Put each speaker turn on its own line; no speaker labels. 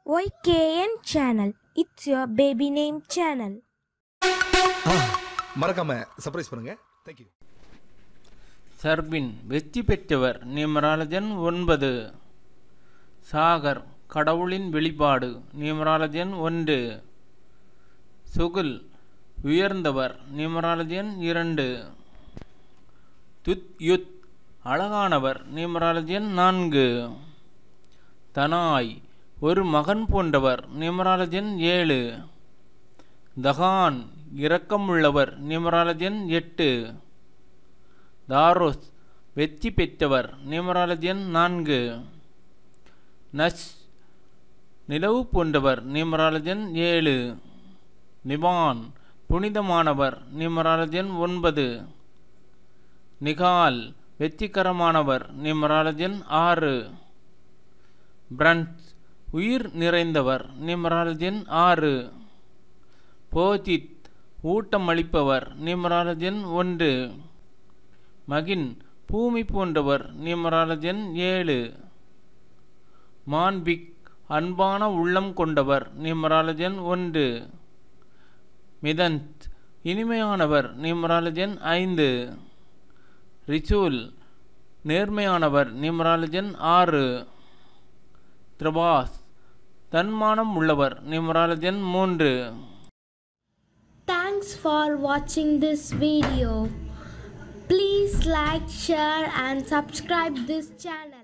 YKN channel. It's your baby name channel.
மறக்காம surprise பண்ணுங்க thank you
சர்பின் வெற்றி பெற்றவர் நியூமராலஜன் ஒன்பது சாகர் கடவுளின் வெளிப்பாடு நியூமராலஜன் ஒன்று சுகுல் உயர்ந்தவர் நியூமராலஜன் இரண்டு துத் யுத் அழகானவர் நியூமராலஜன் நான்கு தனாய் ஒரு மகன் போன்றவர் நியூமராலஜன் ஏழு தகான் இரக்கமுள்ளவர் நியூமராலஜன் எட்டு தாரோஸ் வெற்றி பெற்றவர் நியூமராலஜன் நான்கு நஷ் நிலவு போன்றவர் நியூமராலஜன் ஏழு நிவான் புனிதமானவர் நியூமராலஜன் ஒன்பது நிகால் வெற்றிகரமானவர் நியூமராலஜன் ஆறு பிரண்ட் உயிர் நிறைந்தவர் நியூமராலஜன் ஆறு போதித் ஊட்டமளிப்பவர் நியூமராலஜன் ஒன்று மகின் பூமி போன்றவர் நியூமராலஜன் ஏழு மான்பிக் அன்பான உள்ளம் கொண்டவர் நியூமராலஜன் ஒன்று மிதந்த் இனிமையானவர் நியூமராலஜன் ஐந்து ரிச்சூல் நேர்மையானவர் நியூமராலஜன் ஆறு திரபாஸ் தன்மானம் உள்ளவர் நியூமராலஜன் மூன்று
Thanks for watching this video. Please like, share, and subscribe this channel.